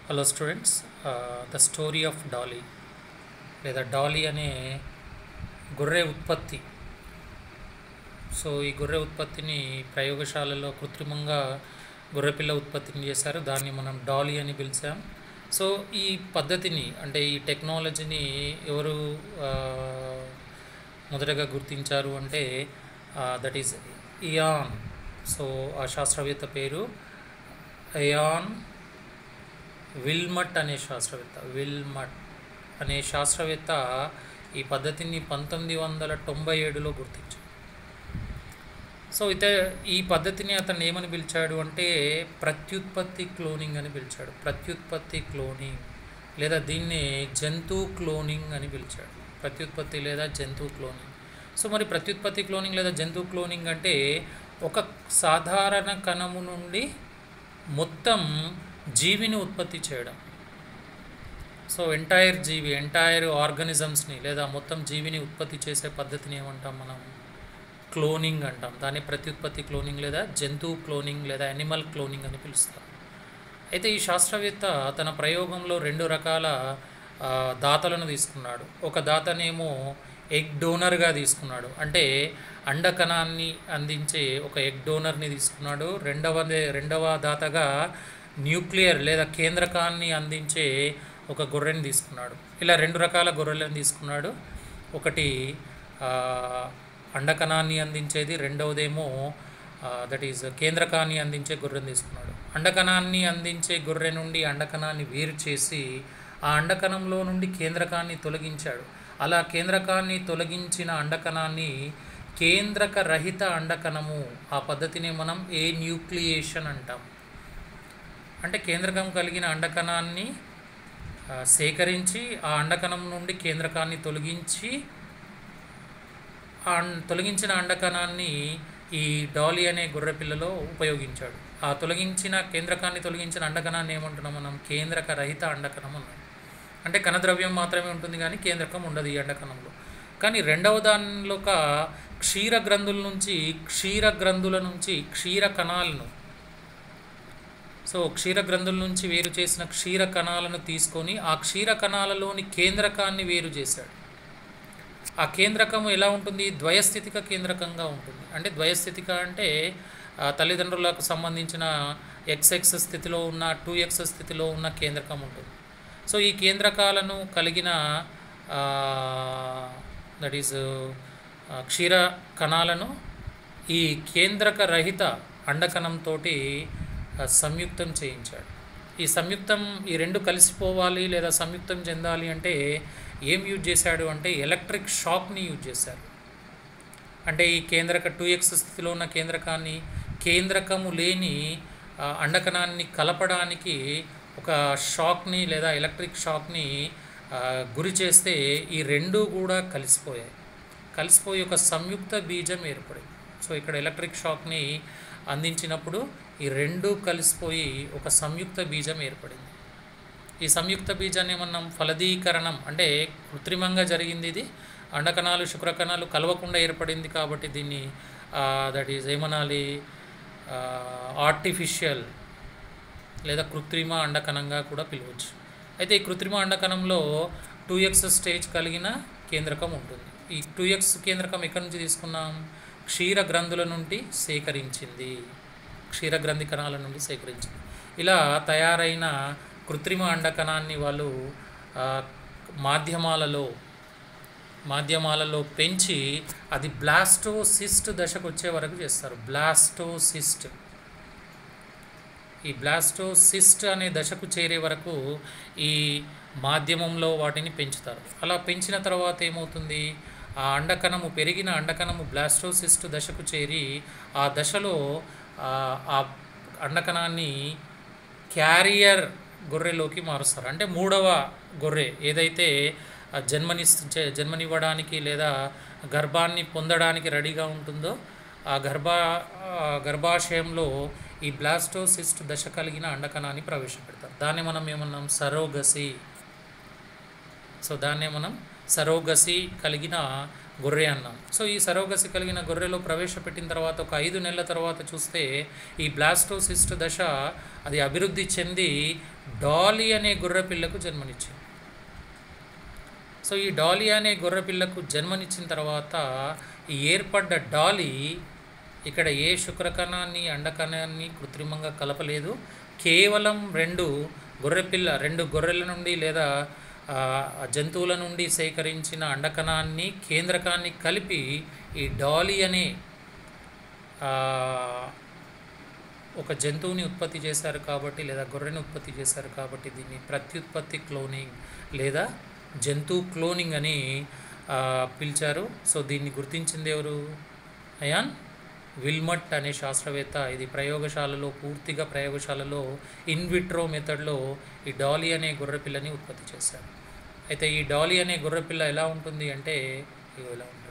hello students the story of Dolly లేదా Dolly అనే గొర్రె ఉత్పత్తి సో ఈ గొర్రె ఉత్పత్తిని ప్రయోగశాలలో కృత్రిమంగా గొర్రెపిల్ల ఉత్పత్తిని చేశారు దాన్ని మనం డాలీ అని పిలిచాం సో ఈ పద్ధతిని అంటే ఈ టెక్నాలజీని ఎవరు ఆ, మొదటగా గుర్తించారు అంటే దట్ ఈస్ ఇయాన్ సో ఆ శాస్త్రవేత్త పేరు అయాన్ విల్మట్ అనే శాస్త్రవేత్త విల్మట్ అనే శాస్త్రవేత్త ఈ పద్ధతిని పంతొమ్మిది వందల తొంభై ఏడులో గుర్తించాడు సో ఇత ఈ పద్ధతిని అతను ఏమని పిలిచాడు అంటే ప్రత్యుత్పత్తి క్లోనింగ్ అని పిలిచాడు ప్రత్యుత్పత్తి క్లోనింగ్ లేదా దీన్ని జంతు క్లోనింగ్ అని పిలిచాడు ప్రత్యుత్పత్తి లేదా జంతు క్లోనింగ్ సో మరి ప్రత్యుత్పత్తి క్లోనింగ్ లేదా జంతు క్లోనింగ్ అంటే ఒక సాధారణ కణము నుండి మొత్తం జీవిని ఉత్పత్తి చేయడం సో ఎంటైర్ జీవి ఎంటైర్ ఆర్గానిజమ్స్ని లేదా మొత్తం జీవిని ఉత్పత్తి చేసే పద్ధతిని ఏమంటాం మనం క్లోనింగ్ అంటాం దాన్ని ప్రత్యుత్పత్తి క్లోనింగ్ లేదా జంతువు క్లోనింగ్ లేదా యానిమల్ క్లోనింగ్ అని పిలుస్తారు అయితే ఈ శాస్త్రవేత్త తన ప్రయోగంలో రెండు రకాల ఆ, దాతలను తీసుకున్నాడు ఒక దాతనేమో ఎగ్ డోనర్గా తీసుకున్నాడు అంటే అండకణాన్ని అందించే ఒక ఎగ్ డోనర్ని తీసుకున్నాడు రెండవ రెండవ దాతగా న్యూక్లియర్ లేదా కేంద్రకాన్ని అందించే ఒక గొర్రెని తీసుకున్నాడు ఇలా రెండు రకాల గొర్రెలను తీసుకున్నాడు ఒకటి ఆ, అండకణాన్ని అందించేది రెండవదేమో దట్ ఈజ్ కేంద్రకాన్ని అందించే గొర్రెని తీసుకున్నాడు అండకణాన్ని అందించే గొర్రె నుండి అండకణాన్ని వేరు చేసి ఆ అండకణంలో నుండి కేంద్రకాన్ని తొలగించాడు అలా కేంద్రకాన్ని తొలగించిన అండకణాన్ని కేంద్రక రహిత అండకణము ఆ పద్ధతిని మనం ఏ న్యూక్లియేషన్ అంటాం అంటే కేంద్రకం కలిగిన అండకణాన్ని ఆ, సేకరించి ఆ అండకణం నుండి కేంద్రకాన్ని తొలగించి ఆ అం- తొలగించిన అండకణాన్ని ఈ డాలీ అనే గొర్రెపిల్లలో ఉపయోగించాడు ఆ తొలగించిన కేంద్రకాన్ని తొలగించిన అండకణాన్ని ఏమంటున్నాం మనం కేంద్రక రహిత అండకణం అన్నాం అంటే కణద్రవ్యం మాత్రమే ఉంటుంది కానీ కేంద్రకం ఉండదు ఈ అండకణంలో కానీ రెండవ దానిలో ఒక క్షీర గ్రంథుల నుంచి క్షీర గ్రంథుల నుంచి క్షీర కణాలను సో క్షీర గ్రంథుల నుంచి వేరు చేసిన క్షీర కణాలను తీసుకొని ఆ క్షీర కణాలలోని కేంద్రకాన్ని వేరు చేశాడు ఆ కేంద్రకం ఎలా ఉంటుంది ద్వయస్థితిక కేంద్రకంగా ఉంటుంది అంటే ద్వయస్థితిక అంటే ఆ, తల్లిదండ్రులకు సంబంధించిన ఎక్స్ఎక్స్ స్థితిలో ఉన్న టూ ఎక్స్ స్థితిలో ఉన్న కేంద్రకం ఉంటుంది సో ఈ కేంద్రకాలను కలిగిన దట్ ఈస్ క్షీర కణాలను ఈ కేంద్రక రహిత అండకణంతో సంయుక్తం చేయించాడు ఈ సంయుక్తం ఈ రెండు కలిసిపోవాలి లేదా సంయుక్తం చెందాలి అంటే ఏం యూజ్ చేశాడు అంటే ఎలక్ట్రిక్ షాక్ని యూజ్ చేశారు అంటే ఈ కేంద్రక టూ ఎక్స్ స్థితిలో ఉన్న కేంద్రకాన్ని కేంద్రకము లేని ఆ, అండకణాన్ని కలపడానికి ఒక షాక్ని లేదా ఎలక్ట్రిక్ షాక్ని ఆ, గురి చేస్తే ఈ రెండు కూడా కలిసిపోయాయి కలిసిపోయి ఒక సంయుక్త బీజం ఏర్పడింది సో ఇక్కడ ఎలక్ట్రిక్ షాక్ని అందించినప్పుడు ఈ రెండు కలిసిపోయి ఒక సంయుక్త బీజం ఏర్పడింది ఈ సంయుక్త బీజాన్ని ఏమన్నాం ఫలదీకరణం అంటే కృత్రిమంగా జరిగింది ఇది అండకణాలు శుక్రకణాలు కలవకుండా ఏర్పడింది కాబట్టి దీన్ని దట్ ఈజ్ ఏమనాలి ఆర్టిఫిషియల్ లేదా కృత్రిమ అండకణంగా కూడా పిలవచ్చు అయితే ఈ కృత్రిమ అండకణంలో టూ ఎక్స్ స్టేజ్ కలిగిన కేంద్రకం ఉంటుంది ఈ టూ ఎక్స్ కేంద్రకం ఎక్కడి నుంచి తీసుకున్నాం క్షీర గ్రంథుల నుండి సేకరించింది క్షీర గ్రంథి కణాల నుండి సేకరించింది ఇలా తయారైన కృత్రిమ అండకణాన్ని వాళ్ళు ఆ, మాధ్యమాలలో మాధ్యమాలలో పెంచి అది బ్లాస్టోసిస్ట్ దశకు వచ్చే వరకు చేస్తారు బ్లాస్టోసిస్ట్ ఈ బ్లాస్టోసిస్ట్ అనే దశకు చేరే వరకు ఈ మాధ్యమంలో వాటిని పెంచుతారు అలా పెంచిన తర్వాత ఏమవుతుంది ఆ అండకణము పెరిగిన అండకణము బ్లాస్టోసిస్ట్ దశకు చేరి ఆ దశలో ఆ ఆ అండకణాన్ని క్యారియర్ గొర్రెలోకి మారుస్తారు అంటే మూడవ గొర్రె ఏదైతే ఆ జన్మని జన్మనివ్వడానికి లేదా గర్భాన్ని పొందడానికి రెడీగా ఉంటుందో ఆ గర్భ ఆ గర్భాశయంలో ఈ బ్లాస్టోసిస్ట్ దశ కలిగిన అండకణాన్ని ప్రవేశపెడతారు దాన్ని మనం ఏమన్నాం సరోగసి సో దాన్నే మనం సరోగసి కలిగిన గొర్రె అన్నాం సో ఈ సరోగసి కలిగిన గొర్రెలో ప్రవేశపెట్టిన తర్వాత ఒక ఐదు నెలల తర్వాత చూస్తే ఈ బ్లాస్టోసిస్ట్ దశ అది అభివృద్ధి చెంది డాలీ అనే గొర్రె పిల్లకు జన్మనిచ్చింది సో ఈ డాలీ అనే గొర్రె పిల్లకు జన్మనిచ్చిన తర్వాత ఈ ఏర్పడ్డ డాలీ ఇక్కడ ఏ శుక్రకణాన్ని అండకణాన్ని కృత్రిమంగా కలపలేదు కేవలం రెండు గొర్రెపిల్ల రెండు గొర్రెల నుండి లేదా ఆ, ఆ జంతువుల నుండి సేకరించిన అండకణాన్ని కేంద్రకాన్ని కలిపి ఈ డాలీ అనే ఆ, ఒక జంతువుని ఉత్పత్తి చేశారు కాబట్టి లేదా గొర్రెని ఉత్పత్తి చేశారు కాబట్టి దీన్ని ప్రత్యుత్పత్తి క్లోనింగ్ లేదా జంతువు క్లోనింగ్ అని ఆ, పిలిచారు సో దీన్ని గుర్తించింది ఎవరు అయాన్ విల్మట్ అనే శాస్త్రవేత్త ఇది ప్రయోగశాలలో పూర్తిగా ప్రయోగశాలలో ఇన్విట్రో మెథడ్లో ఈ డాలీ అనే గొర్రెపిల్లని ఉత్పత్తి చేశారు అయితే ఈ డాలీ అనే గొర్రెపిల్ల ఎలా ఉంటుంది అంటే ఇగో ఇలా ఉంటుంది